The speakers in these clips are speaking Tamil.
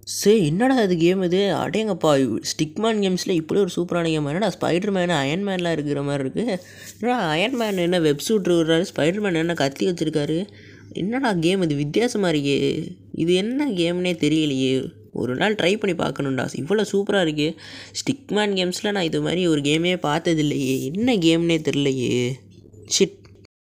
சே என்னடா அது கேம் இது அடேங்கப்பா ஸ்டிக்மான் கேம்ஸில் இப்படி ஒரு சூப்பரான கேம் என்னடா ஸ்பைடர் மேன் அயன் மேன்லாம் இருக்கிற மாதிரி இருக்குது என்னடா அயன் மேன் என்ன வெப் சூட் விடுறாரு ஸ்பைடர் மேன் என்ன கத்தி வச்சுருக்காரு என்னடா கேம் இது வித்தியாசமாக இருக்கே இது என்ன கேம்னே தெரியலையே ஒரு நாள் ட்ரை பண்ணி பார்க்கணுண்டா இவ்வளோ சூப்பராக இருக்கே ஸ்டிக்மேன் கேம்ஸில் நான் இது மாதிரி ஒரு கேமே பார்த்ததில்லையே என்ன கேம்னே தெரிலையே ஷிட்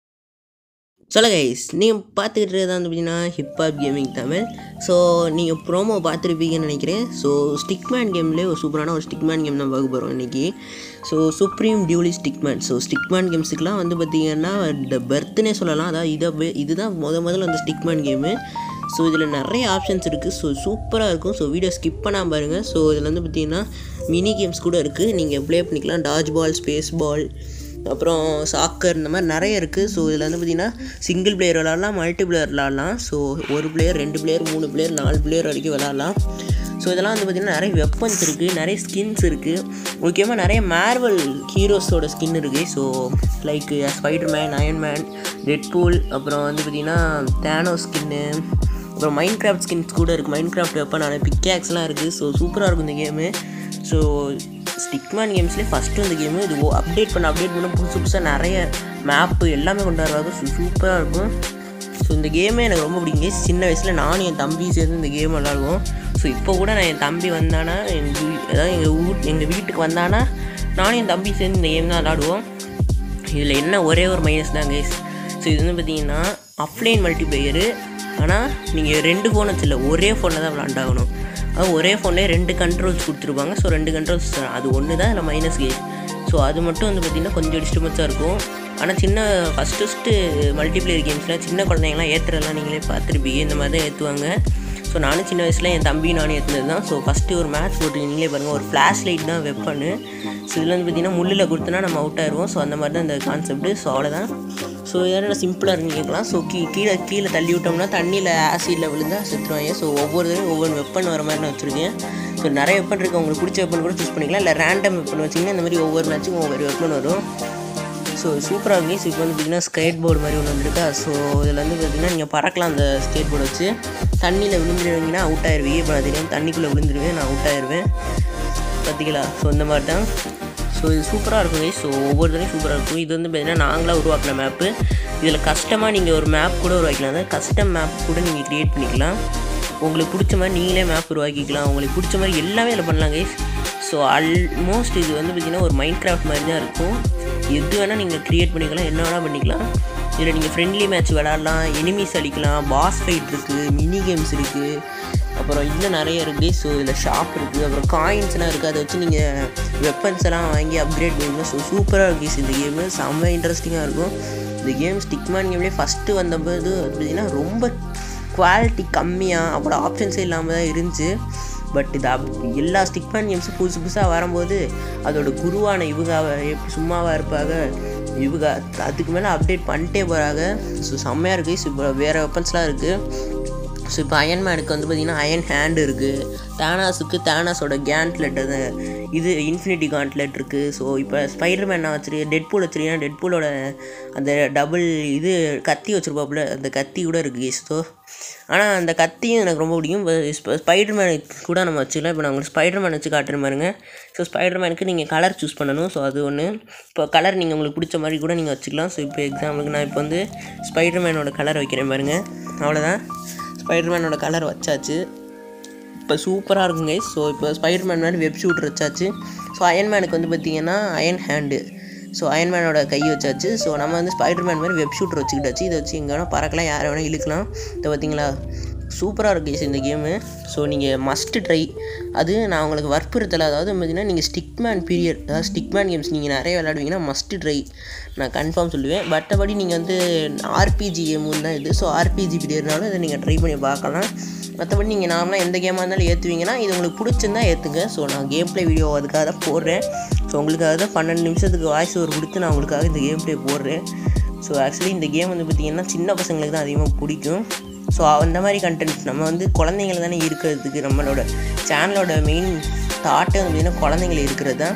சொல்ல கைஸ் நீங்கள் பார்த்துக்கிட்டு இருக்கிறது வந்து பார்த்தீங்கன்னா ஹிப்ஹாப் கேமிங் தமிழ் ஸோ நீங்கள் ப்ரோமோ பார்த்துருப்பீங்கன்னு நினைக்கிறேன் ஸோ ஸ்டிக்மேன் கேம்லேயே ஒரு சூப்பரான ஒரு ஸ்டிக்மேன் கேம் தான் பார்க்க போகிறோம் இன்றைக்கி so Supreme Duelist Stickman so Stickman கேம்ஸுக்கெலாம் வந்து பார்த்தீங்கன்னா இந்த பர்த்னே சொல்லலாம் அதாவது இதை இதுதான் முத முதல்ல அந்த ஸ்டிக்மேன் கேமு ஸோ இதில் நிறைய ஆப்ஷன்ஸ் இருக்குது ஸோ சூப்பராக இருக்கும் ஸோ வீடியோ ஸ்கிப் பண்ணாமல் பாருங்கள் ஸோ இதில் வந்து பார்த்தீங்கன்னா மினி கேம்ஸ் கூட இருக்குது நீங்கள் ப்ளே பண்ணிக்கலாம் டாஜ் பால் ஸ்பேஸ் பால் அப்புறம் சாக்கர் இந்த மாதிரி நிறைய இருக்குது ஸோ இதில் வந்து பார்த்திங்கன்னா சிங்கிள் பிளேயர் விளாட்லாம் மல்டி பிளேயர் விளாட்லாம் ஸோ ஒரு பிளேயர் ரெண்டு பிளேயர் மூணு பிளேயர் நாலு பிளேயர் வரைக்கும் விளாட்லாம் ஸோ இதெல்லாம் வந்து பார்த்திங்கன்னா நிறைய வெப்பன்ஸ் இருக்குது நிறைய ஸ்கின்ஸ் இருக்குது முக்கியமாக நிறைய மார்வல் ஹீரோஸோட ஸ்கின் இருக்குது so like Spider Man Iron Man Deadpool அப்புறம் வந்து பார்த்திங்கன்னா தேனோ ஸ்கின்னு அப்புறம் மைண்ட் கிராஃப்ட் ஸ்கின்ஸ் கூட இருக்குது மைண்ட் கிராஃப்ட் வெப்பனான பிக்கேக்ஸ்லாம் இருக்குது ஸோ சூப்பராக இருக்கும் இந்த கேமு ஸோ ஸ்டிக்மேன் கேம்ஸ்லேயே ஃபஸ்ட்டு இந்த கேமு இது அப்டேட் பண்ண அப்டேட் பண்ண புதுசு புதுசாக நிறைய மேப்பு எல்லாமே கொண்டு வருவாங்க ஸோ சூப்பராக இருக்கும் ஸோ இந்த கேமே எனக்கு ரொம்ப பிடிக்கும் சின்ன வயசில் நானும் என் தம்பி சேர்ந்து இந்த கேம் விளாடுவோம் ஸோ இப்போ கூட நான் என் தம்பி வந்தானா எங்கள் வீ அதாவது எங்கள் ஊர் எங்கள் வீட்டுக்கு வந்தானா நானும் என் தம்பி சேர்ந்து இந்த கேம் தான் விளாடுவோம் இதில் என்ன ஒரே ஒரு மைனஸ் தான் கைஸ் ஸோ இது வந்து பார்த்தீங்கன்னா அஃப்லைன் மல்டிப்ளேயரு ஆனால் நீங்கள் ரெண்டு ஃபோன் வச்சில்ல ஒரே ஃபோனில் தான் விளாண்டாகணும் அது ஒரே ஃபோன்லேயே ரெண்டு கண்ட்ரோல்ஸ் கொடுத்துருப்பாங்க ஸோ ரெண்டு கண்ட்ரோல்ஸ் அது ஒன்று தான் அதில் மைனஸ் கேஸ் ஸோ அது மட்டும் வந்து பார்த்திங்கன்னா கொஞ்சம் டிஸ்டர்பன்ஸாக இருக்கும் ஆனால் சின்ன ஃபஸ்ட்டு ஃபஸ்ட்டு மல்டிப்ளேயர் கேம்ஸ்லாம் சின்ன குழந்தைங்களாம் ஏற்றுறதெல்லாம் நீங்களே பார்த்துருப்பீங்க இந்த மாதிரி தான் ஏற்றுவாங்க ஸோ நானும் சின்ன வயசில் என் தம்பி நானும் ஏற்றுனது தான் ஸோ ஃபஸ்ட்டு ஒரு மேட்ச் போட்டு நீங்களே பாருங்கள் ஒரு ஃப்ளாஷ் லைட் தான் வெப்பன்னு ஸோ இதில் வந்து பார்த்திங்கன்னா முள்ளில் கொடுத்தனா நம்ம அவுட் ஆயிடுவோம் ஸோ அந்த மாதிரி தான் இந்த கான்செப்ட்டு ஸோ அவ்வளோதான் ஸோ இதெல்லாம் சிம்பிளாக இருக்குன்னு கேட்கலாம் ஸோ கீ கீழே கீழே தள்ளி விட்டோம்னா தண்ணியில் ஆசிடில் விழுந்தால் செத்துருவாங்க ஸோ ஒவ்வொரு தடவையும் ஒவ்வொரு வெப்பன் வர மாதிரி நான் வச்சுருக்கேன் ஸோ நிறைய வெப்பன் இருக்குது உங்களுக்கு பிடிச்ச வெப்பன் கூட சூஸ் பண்ணிக்கலாம் இல்லை ரேண்டம் வெப்பன் வச்சிங்கன்னா இந்த மாதிரி ஒவ்வொரு மேட்ச்சுக்கும் ஒவ்வொரு வெப்பன் வரும் ஸோ சூப்பராக இருந்துச்சு ஸோ இப்போ வந்து பார்த்திங்கன்னா ஸ்கேட் போர்டு மாதிரி ஒன்று வந்துருக்கா ஸோ இதில் வந்து பார்த்திங்கன்னா நீங்கள் பறக்கலாம் அந்த ஸ்கேட் போர்டு வச்சு தண்ணியில் விழுந்துருவீங்கன்னா அவுட் ஆயிடுவீங்க இப்போ நான் தெரியும் தண்ணிக்குள்ளே விழுந்துருவேன் நான் அவுட் ஆயிடுவேன் பார்த்திங்களா ஸோ இந்த மாதிரி தான் ஸோ இது சூப்பராக இருக்கும் ஸோ ஒவ்வொரு தடையும் சூப்பராக இருக்கும் இது வந்து பார்த்திங்கன்னா நாங்களாக உருவாக்கின மேப்பு இதில் கஷ்டமாக நீங்கள் ஒரு மேப் கூட உருவாக்கலாம் அதாவது கஸ்டம் மேப் கூட நீங்கள் க்ரியேட் பண்ணிக்கலாம் உங்களுக்கு பிடிச்ச மாதிரி நீங்களே மேப் உருவாக்கிக்கலாம் உங்களுக்கு பிடிச்ச மாதிரி எல்லாமே இதில் பண்ணலாம் கைஸ் ஸோ ஆல்மோஸ்ட் இது வந்து பார்த்திங்கன்னா ஒரு மைண்ட் கிராஃப்ட் மாதிரி தான் இருக்கும் எது வேணால் நீங்கள் க்ரியேட் பண்ணிக்கலாம் என்ன வேணால் பண்ணிக்கலாம் இதில் நீங்கள் ஃப்ரெண்ட்லி மேட்ச் விளாட்லாம் எனிமீஸ் அடிக்கலாம் பாஸ் ஃபைட் இருக்குது மினி கேம்ஸ் இருக்குது அப்புறம் இன்னும் நிறைய இருக்குது ஸோ இதில் ஷாப் இருக்குது அப்புறம் காயின்ஸ்லாம் இருக்குது அதை வச்சு நீங்கள் வெப்பன்ஸ் எல்லாம் வாங்கி அப்கிரேட் பண்ணிக்கலாம் ஸோ சூப்பராக இருக்குது இந்த கேமு செம்ம இன்ட்ரெஸ்டிங்காக இருக்கும் இந்த கேம் ஸ்டிக்மான் கேம்லேயே ஃபஸ்ட்டு வந்தபோது பார்த்திங்கன்னா ரொம்ப குவாலிட்டி கம்மியாக அவ்வளோ ஆப்ஷன்ஸே இல்லாமல் தான் இருந்துச்சு பட் இது அப் எல்லா ஸ்டிக்மேன் கேம்ஸும் புதுசு புதுசாக வரும்போது அதோட குருவான இவங்க எப்படி சும்மாவாக இருப்பாங்க இவங்க அதுக்கு மேலே அப்டேட் பண்ணிட்டே போகிறாங்க ஸோ செம்மையாக இருக்குது ஸோ இப்போ வேறு வெப்பன்ஸ்லாம் இருக்குது ஸோ இப்போ அயன்மேனுக்கு வந்து பார்த்திங்கன்னா அயன் ஹேண்டு இருக்குது தேனாஸுக்கு தேனாஸோட கேண்ட்லெட் அது இது இன்ஃபினிட்டி காண்ட்லெட் இருக்குது ஸோ இப்போ ஸ்பைடர் மேன் வச்சிரு டெட் பூல் வச்சிருக்கீங்கன்னா டெட் பூலோட அந்த டபுள் இது கத்தி வச்சுருப்பாப்புல அந்த கத்தி கூட இருக்குது ஸோ ஆனால் அந்த கத்தியும் எனக்கு ரொம்ப பிடிக்கும் இப்போ ஸ்பைடர் மேன் கூட நம்ம வச்சுக்கலாம் இப்போ நான் உங்களுக்கு ஸ்பைடர் மேன் வச்சு காட்டுற பாருங்க ஸோ ஸ்பைடர் மேனுக்கு நீங்கள் கலர் சூஸ் பண்ணணும் ஸோ அது ஒன்று இப்போ கலர் நீங்கள் உங்களுக்கு பிடிச்ச மாதிரி கூட நீங்கள் வச்சுக்கலாம் ஸோ இப்போ எக்ஸாம்பிளுக்கு நான் இப்போ வந்து ஸ்பைடர் மேனோட கலர் வைக்கிறேன் பாருங்கள் அவ்வளோதான் ஸ்பைடர்மேனோட கலர் வச்சாச்சு இப்போ சூப்பராக இருக்கும் கைஸ் ஸோ இப்போ ஸ்பைடர்மேன் மாதிரி வெப் ஷூட்டர் வச்சாச்சு ஸோ அயன்மேனுக்கு வந்து பார்த்திங்கன்னா அயன் ஹேண்டு ஸோ அயன்மேனோட கை வச்சாச்சு ஸோ நம்ம வந்து ஸ்பைடர்மேன் மாதிரி வெப் ஷூட்டர் வச்சுக்கிட்டாச்சு இதை வச்சு எங்கே வேணால் பறக்கலாம் யாரை வேணால் இழுக்கலாம் இதை பார்த்தீங்களா சூப்பராக இருக்குது guys இந்த கேமு ஸோ நீங்கள் மஸ்ட்டு ட்ரை அது நான் உங்களுக்கு வற்புறுத்தலை அதாவது பார்த்தீங்கன்னா நீங்கள் ஸ்டிக்மேன் பீரியட் அதாவது ஸ்டிக்மேன் கேம்ஸ் நீங்கள் நிறைய விளையாடுவீங்கன்னா மஸ்ட்டு ட்ரை நான் கன்ஃபார்ம் சொல்லுவேன் மற்றபடி நீங்கள் வந்து ஆர்பிஜி கேமு தான் இது ஸோ ஆர்பிஜி பீரியட்னாலும் இதை நீங்கள் ட்ரை பண்ணி பார்க்கலாம் மற்றபடி நீங்கள் நார்மலாக எந்த கேமாக இருந்தாலும் ஏற்றுவீங்கன்னா இது உங்களுக்கு பிடிச்சிருந்தா ஏற்றுங்க ஸோ நான் கேம் ப்ளே வீடியோ அதுக்காக தான் போடுறேன் ஸோ உங்களுக்காக தான் பன்னெண்டு நிமிஷத்துக்கு வாய்ஸ் ஓவர் கொடுத்து நான் உங்களுக்காக இந்த கேம் ப்ளே போடுறேன் ஸோ ஆக்சுவலி இந்த கேம் வந்து பார்த்திங்கன்னா சின்ன பசங்களுக்கு தான் அதிகமாக பிடிக்கும் ஸோ அந்த மாதிரி கண்டென்ட் நம்ம வந்து குழந்தைங்கள தானே இருக்கிறதுக்கு நம்மளோட சேனலோட மெயின் தாட்டே வந்து பார்த்திங்கன்னா குழந்தைங்கள இருக்கிறது தான்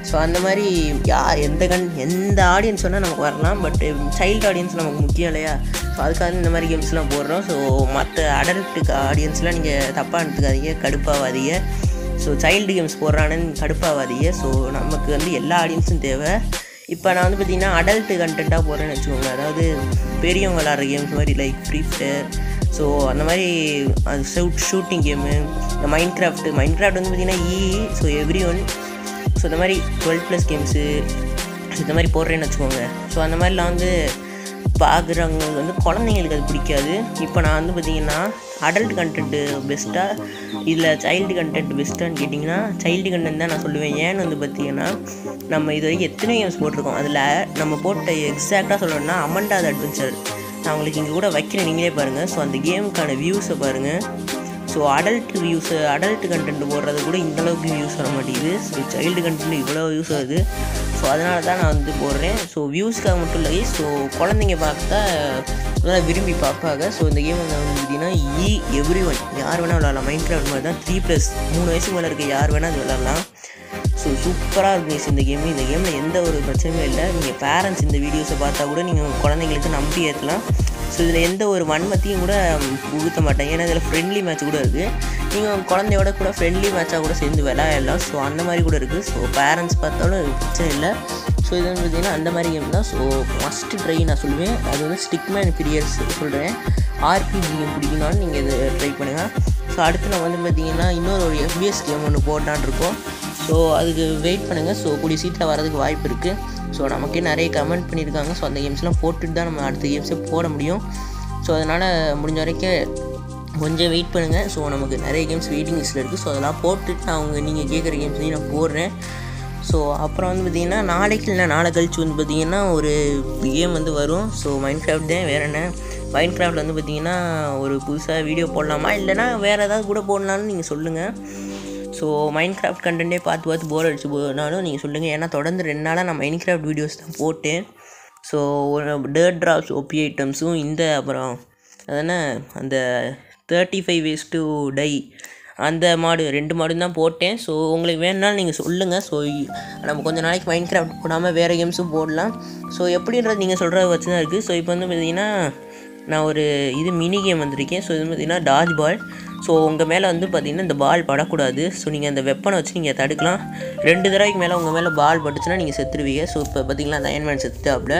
ஸோ அந்த மாதிரி யார் எந்த கண் எந்த ஆடியன்ஸ் வேணால் நமக்கு வரலாம் பட் சைல்டு ஆடியன்ஸ் நமக்கு முக்கியம் இல்லையா ஸோ அதுக்காக இந்த மாதிரி கேம்ஸ்லாம் போடுறோம் ஸோ மற்ற அடல்ட்டுக்கு ஆடியன்ஸ்லாம் நீங்கள் தப்பாக எடுத்துக்காதீங்க கடுப்பாகாதீங்க ஸோ சைல்டு கேம்ஸ் போடுறான்னு கடுப்பாகாதீங்க ஸோ நமக்கு வந்து எல்லா ஆடியன்ஸும் தேவை இப்போ நான் வந்து பார்த்தீங்கன்னா அடல்ட்டு கண்டென்ட்டாக போடுறேன்னு வச்சுக்கோங்க அதாவது பெரியவங்க விளாட்ற கேம்ஸ் மாதிரி லைக் ஃப்ரீ ஃபயர் ஸோ அந்த மாதிரி அது ஷூட் ஷூட்டிங் கேமு இந்த மைண்ட் கிராஃப்ட் மைண்ட் கிராஃப்ட் வந்து பார்த்தீங்கன்னா இ ஸோ எவ்ரி ஒன் ஸோ இந்த மாதிரி டுவெல் ப்ளஸ் கேம்ஸு இந்த மாதிரி போடுறேன்னு வச்சுக்கோங்க ஸோ அந்த மாதிரிலாம் வந்து பார்க்குறவங்க வந்து குழந்தைங்களுக்கு அது பிடிக்காது இப்போ நான் வந்து பார்த்தீங்கன்னா அடல்ட் கண்டென்ட்டு பெஸ்ட்டாக இதில் சைல்டு கண்டென்ட் பெஸ்ட்டான்னு கேட்டிங்கன்னா சைல்டு கண்டென்ட் தான் நான் சொல்லுவேன் ஏன்னு வந்து பார்த்தீங்கன்னா நம்ம இது வரைக்கும் எத்தனை கேம்ஸ் போட்டிருக்கோம் அதில் நம்ம போட்ட எக்ஸாக்டாக சொல்லணும்னா அமண்டாத அட்வென்ச்சர் நான் உங்களுக்கு இங்கே கூட வைக்கிறேன் நீங்களே பாருங்கள் ஸோ அந்த கேமுக்கான வியூஸை பாருங்கள் so adult views adult content போடுறது கூட இந்த அளவுக்கு வியூஸ் வர மாட்டேங்குது ஸோ சைல்டு கண்டென்ட் இவ்வளோ வியூஸ் வருது ஸோ அதனால தான் நான் வந்து போடுறேன் ஸோ வியூஸ்க்காக மட்டும் இல்லை ஸோ குழந்தைங்க பார்த்தா நல்லா விரும்பி பார்ப்பாங்க ஸோ இந்த கேம் வந்து பார்த்தீங்கன்னா இ எவ்ரி ஒன் யார் வேணால் விளாட்லாம் மைண்ட் கிராஃப்ட் மாதிரி தான் த்ரீ ப்ளஸ் மூணு வயசுக்கு மேலே இருக்க யார் வேணால் அது விளாட்லாம் ஸோ சூப்பராக இருக்கும் guys இந்த கேமு இந்த கேமில் எந்த ஒரு பிரச்சனையும் இல்லை நீங்கள் பேரண்ட்ஸ் இந்த வீடியோஸை பார்த்தா கூட நீங்கள் உங்கள் குழந்தைங்களுக்கு நம்பி ஏற்றலாம் ஸோ இதில் எந்த ஒரு வன்மத்தையும் கூட புகுத்த மாட்டாங்க ஏன்னா இதில் ஃப்ரெண்ட்லி மேட்ச் கூட இருக்குது நீங்கள் உங்கள் குழந்தையோட கூட ஃப்ரெண்ட்லி மேட்சாக கூட சேர்ந்து விளையாடலாம் ஸோ அந்த மாதிரி கூட இருக்குது ஸோ பேரண்ட்ஸ் பார்த்தாலும் அது பிரச்சனை இல்லை ஸோ இது வந்து பார்த்தீங்கன்னா அந்த மாதிரி கேம் தான் ஸோ மஸ்ட் ட்ரை நான் சொல்லுவேன் அது வந்து ஸ்டிக்மேன் பீரியர்ஸ் சொல்கிறேன் ஆர்பிஜி கேம் பிடிக்கணும்னாலும் நீங்கள் இதை ட்ரை பண்ணுங்கள் ஸோ அடுத்து நான் வந்து பார்த்தீங்கன்னா இன்னொரு ஒரு எஃபிஎஸ் கேம் ஒன்று போட்டான் இருக்கோம் ஸோ அதுக்கு வெயிட் பண்ணுங்கள் ஸோ கூடிய சீட்டில் வரதுக்கு வாய்ப்பு இருக்குது ஸோ நமக்கே நிறைய கமெண்ட் பண்ணியிருக்காங்க ஸோ அந்த கேம்ஸ்லாம் போட்டுட்டு தான் நம்ம அடுத்த கேம்ஸே போட முடியும் ஸோ அதனால் முடிஞ்ச வரைக்கும் கொஞ்சம் வெயிட் பண்ணுங்கள் ஸோ நமக்கு நிறைய கேம்ஸ் வெயிட்டிங் லிஸ்ட்டில் இருக்குது ஸோ அதெல்லாம் போட்டுட்டு நான் அவங்க நீங்கள் கேட்குற கேம்ஸையும் நான் போடுறேன் ஸோ அப்புறம் வந்து பார்த்திங்கன்னா நாளைக்கு இல்லை நாளை கழிச்சு வந்து பார்த்திங்கன்னா ஒரு கேம் வந்து வரும் ஸோ மைண்ட் கிராஃப்ட் தான் வேறு என்ன மைண்ட் கிராஃப்ட் வந்து பார்த்திங்கன்னா ஒரு புதுசாக வீடியோ போடலாமா இல்லைனா வேறு ஏதாவது கூட போடலான்னு நீங்கள் சொல்லுங்கள் ஸோ மைண்ட் கிராஃப்ட் கண்டென்ட்டே பார்த்து பார்த்து போர் அடிச்சு போனாலும் நீங்கள் சொல்லுங்கள் ஏன்னா தொடர்ந்து ரெண்டு நாளாக நான் மைண்ட் கிராஃப்ட் வீடியோஸ் தான் போட்டேன் ஸோ ஒரு டேர்ட் ட்ராப்ஸ் ஒப்பி ஐட்டம்ஸும் இந்த அப்புறம் அதென்ன அந்த thirty five ways to die அந்த மாடு ரெண்டு மாடும் தான் போட்டேன் ஸோ உங்களுக்கு வேணும்னாலும் நீங்கள் சொல்லுங்கள் ஸோ நம்ம கொஞ்ச நாளைக்கு மைண்ட் கிராஃப்ட் போடாமல் வேறு கேம்ஸும் போடலாம் ஸோ எப்படின்றது நீங்கள் சொல்கிறத வச்சு தான் இருக்குது ஸோ இப்போ வந்து பார்த்தீங்கன்னா நான் ஒரு இது மினி கேம் வந்திருக்கேன் ஸோ இது பார்த்தீங்கன்னா டாஜ் பால் ஸோ உங்கள் மேலே வந்து பார்த்தீங்கன்னா இந்த பால் படக்கூடாது ஸோ நீங்கள் அந்த வெப்பனை வச்சு நீங்கள் தடுக்கலாம் ரெண்டு தடவைக்கு மேலே உங்கள் மேலே பால் பட்டுச்சுன்னா நீங்கள் செத்துருவீங்க ஸோ இப்போ பார்த்தீங்கன்னா அந்த அயன்மேன் செத்துட்டாப்புல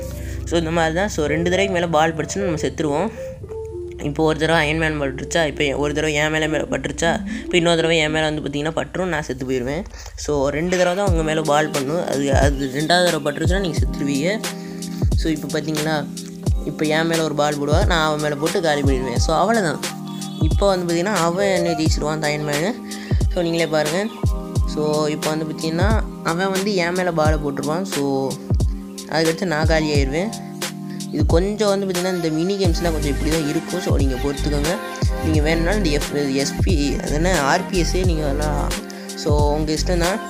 ஸோ இந்த மாதிரி தான் ஸோ ரெண்டு தடவைக்கு மேலே பால் பட்டுச்சுன்னா நம்ம செத்துருவோம் இப்போ ஒரு தடவை அயன்மேன் பட்டுருச்சா இப்போ ஒரு தடவை என் மேலே மேலே பட்டுருச்சா இப்போ இன்னொரு தடவை என் மேலே வந்து பார்த்தீங்கன்னா பட்டுரும் நான் செத்து போயிடுவேன் ஸோ ரெண்டு தடவை தான் உங்கள் மேலே பால் பண்ணும் அது அது ரெண்டாவது தடவை பட்டுருச்சுன்னா நீங்கள் செத்துருவீங்க ஸோ இப்போ பார்த்தீங்களா இப்போ என் மேலே ஒரு பால் போடுவா நான் அவன் மேலே போட்டு காலி பண்ணிடுவேன் ஸோ அவ்வளோதான் இப்போ வந்து பார்த்தீங்கன்னா அவன் என்ன ஜெயிச்சிருவான் தயன்மேனு ஸோ நீங்களே பாருங்கள் ஸோ இப்போ வந்து பார்த்தீங்கன்னா அவன் வந்து என் மேலே பாலை போட்டுருவான் ஸோ அதுக்கடுத்து நான் காலி ஆயிடுவேன் இது கொஞ்சம் வந்து பார்த்திங்கன்னா இந்த மினி கேம்ஸ்லாம் கொஞ்சம் இப்படி தான் இருக்கும் ஸோ நீங்கள் பொறுத்துக்கோங்க நீங்கள் வேணும்னாலும் இந்த எஃப் எஸ்பி அது என்ன ஆர்பிஎஸ்ஸே நீங்கள் அதெல்லாம் ஸோ உங்கள் இஷ்டம் தான்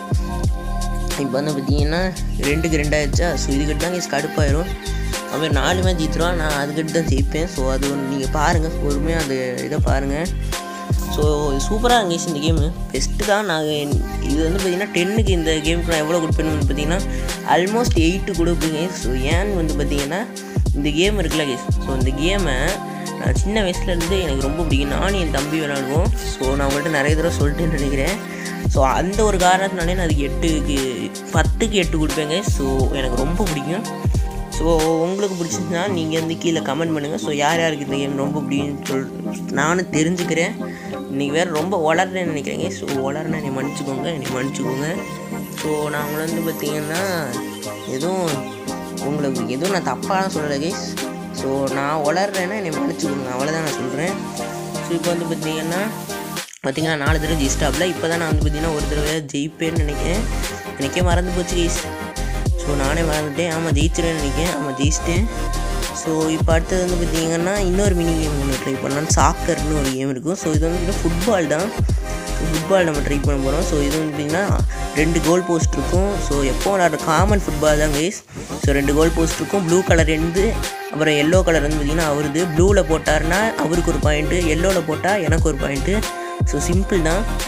இப்போ வந்து பார்த்தீங்கன்னா ரெண்டுக்கு ரெண்டாயிடுச்சா ஸோ இதுக்கிட்ட தான் கேஸ் கடுப்பாயிரும் அவன் நாலு மேட்ச் ஜெயித்துருவான் நான் அதுக்கிட்ட தான் ஜெயிப்பேன் ஸோ அது ஒன்று நீங்கள் பாருங்கள் பொறுமையாக அந்த இதை பாருங்கள் ஸோ சூப்பராக இருந்துச்சு இந்த கேமு பெஸ்ட்டு தான் நாங்கள் இது வந்து பார்த்திங்கன்னா டென்னுக்கு இந்த கேமுக்கு நான் எவ்வளோ கொடுப்பேன்னு வந்து பார்த்தீங்கன்னா ஆல்மோஸ்ட் எயிட்டு கொடுப்பீங்க ஸோ ஏன்னு வந்து பார்த்தீங்கன்னா இந்த கேம் இருக்குல்ல கேஸ் ஸோ இந்த கேமை நான் சின்ன வயசுலேருந்து எனக்கு ரொம்ப பிடிக்கும் நானும் என் தம்பி விளாடுவோம் ஸோ நான் உங்கள்கிட்ட நிறைய தடவை சொல்லிட்டேன்னு நினைக்கிறேன் ஸோ அந்த ஒரு காரணத்தினாலே நான் அதுக்கு எட்டுக்கு பத்துக்கு எட்டு கொடுப்பேங்க ஸோ எனக்கு ரொம்ப பிடிக்கும் ஸோ உங்களுக்கு பிடிச்சிருந்தா நீங்கள் வந்து கீழே கமெண்ட் பண்ணுங்கள் ஸோ யார் யாருக்கு இந்த கேம் ரொம்ப பிடிக்கும்னு சொல் நானும் தெரிஞ்சுக்கிறேன் இன்றைக்கி வேறு ரொம்ப வளர்றேன்னு நினைக்கிறேங்க ஸோ வளர்னா என்னை மன்னிச்சுக்கோங்க என்னை மன்னிச்சுக்கோங்க ஸோ நான் உங்களை வந்து பார்த்தீங்கன்னா எதுவும் உங்களுக்கு எதுவும் நான் தப்பாக சொல்லலை கைஸ் ஸோ நான் வளர்றேன்னா என்னை மன்னிச்சுக்கோங்க அவ்வளோதான் நான் சொல்கிறேன் ஸோ இப்போ வந்து பார்த்தீங்கன்னா பார்த்தீங்கன்னா நாலு தடவை ஜெயிஸ்டாப்பில் இப்போ தான் நான் வந்து பார்த்தீங்கன்னா ஒரு தடவை ஜெயிப்பேன்னு நினைக்கிறேன் எனக்கே மறந்து போச்சு கைஸ் ஸோ நானே மறந்துட்டேன் ஆமாம் ஜெயிச்சிருன்னு நினைக்கிறேன் ஆமாம் ஜெயிச்சிட்டேன் ஸோ இப்போ அடுத்தது வந்து பார்த்தீங்கன்னா இன்னொரு மினி கேம் ஒன்று ட்ரை பண்ணலாம் சாக்கர்னு ஒரு கேம் இருக்கும் ஸோ இது வந்து ஃபுட்பால் தான் ஃபுட்பால் நம்ம ட்ரை பண்ண போகிறோம் ஸோ இது வந்து பார்த்திங்கன்னா ரெண்டு கோல் போஸ்ட் இருக்கும் ஸோ எப்போ விளாட்ற காமன் ஃபுட்பால் தான் கைஸ் ஸோ ரெண்டு கோல் போஸ்ட் இருக்கும் ப்ளூ கலர் இருந்து அப்புறம் எல்லோ கலர் வந்து பார்த்திங்கன்னா அவருது ப்ளூவில் போட்டார்னா அவருக்கு ஒரு பாயிண்ட்டு எல்லோவில் போட்டால் எனக்கு ஒரு பாயிண்ட்டு ஸோ சிம்பிள் தான்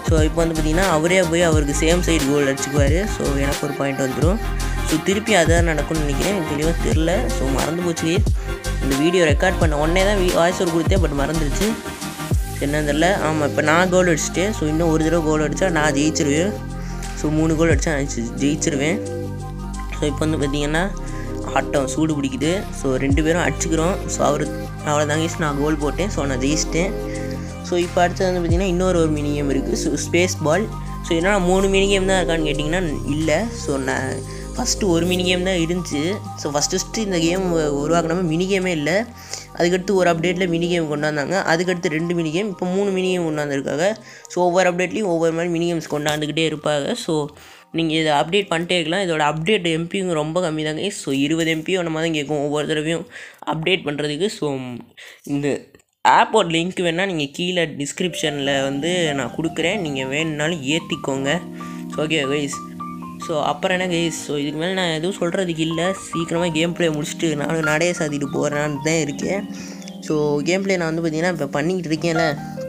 ஸோ இப்போ வந்து பார்த்திங்கன்னா அவரே போய் அவருக்கு சேம் சைடு கோல் அடிச்சுக்குவார் ஸோ எனக்கு ஒரு பாயிண்ட் வந்துடும் ஸோ திருப்பி அதான் நடக்கும்னு நினைக்கிறேன் எனக்கு தெளிவாக தெரில ஸோ மறந்து போச்சு இந்த வீடியோ ரெக்கார்ட் பண்ண உடனே தான் வாய்ஸ் ஒரு கொடுத்தேன் பட் மறந்துடுச்சு என்ன தெரில ஆமாம் இப்போ நான் கோல் அடிச்சிட்டேன் ஸோ இன்னும் ஒரு தடவை கோல் அடித்தா நான் ஜெயிச்சிருவேன் ஸோ மூணு கோல் அடித்தா நான் ஜெ- ஜெயிச்சிருவேன் ஸோ இப்போ வந்து பார்த்தீங்கன்னா ஆட்டம் சூடு பிடிக்குது ஸோ ரெண்டு பேரும் அடிச்சுக்கிறோம் ஸோ அவர் அவ்வளோதாங்க நான் கோல் போட்டேன் ஸோ நான் ஜெயிச்சிட்டேன் ஸோ இப்போ அடுத்தது வந்து பார்த்திங்கன்னா இன்னொரு ஒரு மினி கேம் இருக்குது ஸோ ஸ்பேஸ் பால் ஸோ என்னன்னா மூணு மினி கேம் தான் இருக்கான்னு கேட்டிங்கன்னா இல்லை ஸோ நான் ஃபஸ்ட்டு ஒரு மினி கேம் தான் இருந்துச்சு ஸோ ஃபஸ்ட்டு ஃபஸ்ட்டு இந்த கேம் உருவாக்கினப்ப மினி கேமே இல்லை அதுக்கடுத்து ஒரு அப்டேட்டில் மினி கேம் கொண்டாந்தாங்க அதுக்கடுத்து ரெண்டு மினி கேம் இப்போ மூணு மினி கேம் கொண்டாந்துருக்காங்க ஸோ ஒவ்வொரு அப்டேட்லேயும் ஒவ்வொரு மாதிரி மினி கேம்ஸ் கொண்டாந்துக்கிட்டே இருப்பாங்க ஸோ நீங்கள் இதை அப்டேட் பண்ணிட்டே இருக்கலாம் இதோட அப்டேட் எம்பியும் ரொம்ப கம்மி தாங்க ஸோ இருபது எம்பியும் நம்ம தான் கேட்கும் ஒவ்வொரு தடவையும் அப்டேட் பண்ணுறதுக்கு ஸோ இந்த ஆப்போட லிங்க் வேணால் நீங்கள் கீழே டிஸ்கிரிப்ஷனில் வந்து நான் கொடுக்குறேன் நீங்கள் வேணும்னாலும் ஏற்றிக்கோங்க ஓகே கைஸ் ஸோ அப்புறம் என்ன கைஸ் ஸோ இதுக்கு மேலே நான் எதுவும் சொல்கிறதுக்கு இல்லை சீக்கிரமாக கேம் ப்ளே முடிச்சுட்டு நானும் நடைய சாத்திட்டு போகிறேன்னு தான் இருக்கேன் ஸோ கேம் ப்ளே நான் வந்து பார்த்தீங்கன்னா இப்போ பண்ணிக்கிட்டு இருக்கேன்ல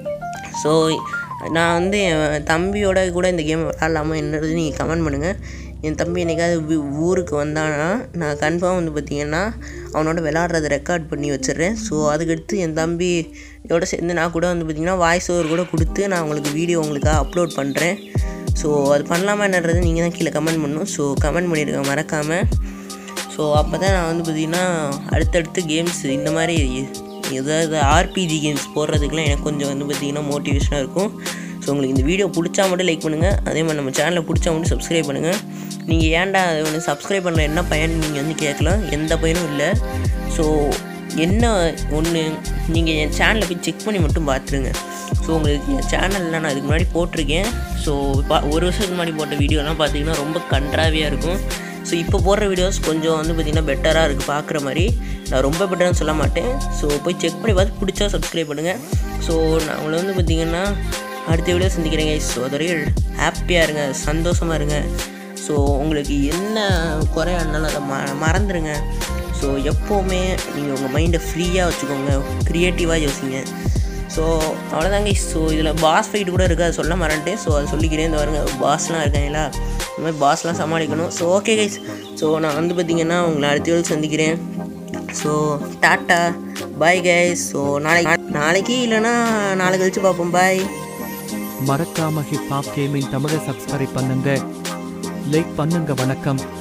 ஸோ நான் வந்து என் தம்பியோட கூட இந்த கேம் விளாட்லாமா என்னது நீங்கள் கமெண்ட் பண்ணுங்கள் என் தம்பி என்னைக்காவது வீ- ஊருக்கு வந்தானா நான் கன்ஃபார்ம் வந்து பார்த்தீங்கன்னா அவனோட விளாட்றத ரெக்கார்ட் பண்ணி வச்சிடுறேன் ஸோ அதுக்கடுத்து என் தம்பியோட சேர்ந்து நான் கூட வந்து பார்த்தீங்கன்னா வாய்ஸ் ஓவர் கூட கொடுத்து நான் உங்களுக்கு வீடியோ உங்களுக்கு அப்லோட் பண்ணுறேன் ஸோ அது பண்ணலாமா என்னன்றது நீங்கள் தான் கீழே கமெண்ட் பண்ணணும் ஸோ கமெண்ட் பண்ணிடுங்க மறக்காமல் ஸோ அப்போ தான் நான் வந்து பார்த்திங்கன்னா அடுத்தடுத்து கேம்ஸ் இந்த மாதிரி ஏதாவது ஆர்பிஜி கேம்ஸ் போடுறதுக்குலாம் எனக்கு கொஞ்சம் வந்து பார்த்திங்கன்னா மோட்டிவேஷனாக இருக்கும் ஸோ உங்களுக்கு இந்த வீடியோ பிடிச்சா மட்டும் லைக் பண்ணுங்கள் அதே மாதிரி நம்ம சேனலை பிடிச்சா மட்டும் சப்ஸ்கிரைப் பண்ணுங்கள் நீங்கள் ஏன்டா அது வந்து சப்ஸ்கிரைப் பண்ணல என்ன பயன் நீங்கள் வந்து கேட்கலாம் எந்த பயனும் இல்லை ஸோ என்ன ஒன்று நீங்கள் என் சேனலை போய் செக் பண்ணி மட்டும் பார்த்துருங்க ஸோ உங்களுக்கு என் சேனலில் நான் அதுக்கு முன்னாடி போட்டிருக்கேன் ஸோ பா ஒரு வருஷத்துக்கு முன்னாடி போட்ட வீடியோலாம் பார்த்தீங்கன்னா ரொம்ப கன்றாவியாக இருக்கும் ஸோ இப்போ போடுற வீடியோஸ் கொஞ்சம் வந்து பார்த்திங்கன்னா பெட்டராக இருக்குது பார்க்குற மாதிரி நான் ரொம்ப பெட்டர்னு சொல்ல மாட்டேன் ஸோ போய் செக் பண்ணி பார்த்து பிடிச்சா சப்ஸ்கிரைப் பண்ணுங்கள் ஸோ நான் உங்களை வந்து பார்த்திங்கன்னா அடுத்த வீடியோ சந்திக்கிறேங்க ஸோ அதுவரையும் ஹாப்பியாக இருங்க சந்தோஷமாக இருங்க ஸோ உங்களுக்கு என்ன குறையா இருந்தாலும் அதை ம மறந்துடுங்க ஸோ எப்போவுமே நீங்கள் உங்கள் மைண்டை ஃப்ரீயாக வச்சுக்கோங்க க்ரியேட்டிவாக யோசிங்க ஸோ அவ்வளோதாங்க ஸோ இதில் பாஸ் ஃபைட் கூட இருக்குது அதை சொல்ல மறந்துட்டேன் ஸோ அதை சொல்லிக்கிறேன் இந்த வருங்க பாஸ்லாம் இருக்காங்களா இந்த மாதிரி பாஸ்லாம் சமாளிக்கணும் ஸோ ஓகே கைஸ் ஸோ நான் வந்து பார்த்தீங்கன்னா உங்களை அடுத்த வீடு சந்திக்கிறேன் so tata bye guys so நாளைக்கு நாளைக்கு இல்லைன்னா நாளை கழிச்சு பார்ப்போம் பாய் மறக்காம ஹிப் ஹாப் கேமிங் தமிழை சப்ஸ்கிரைப் பண்ணுங்க லைக் பண்ணுங்க வணக்கம்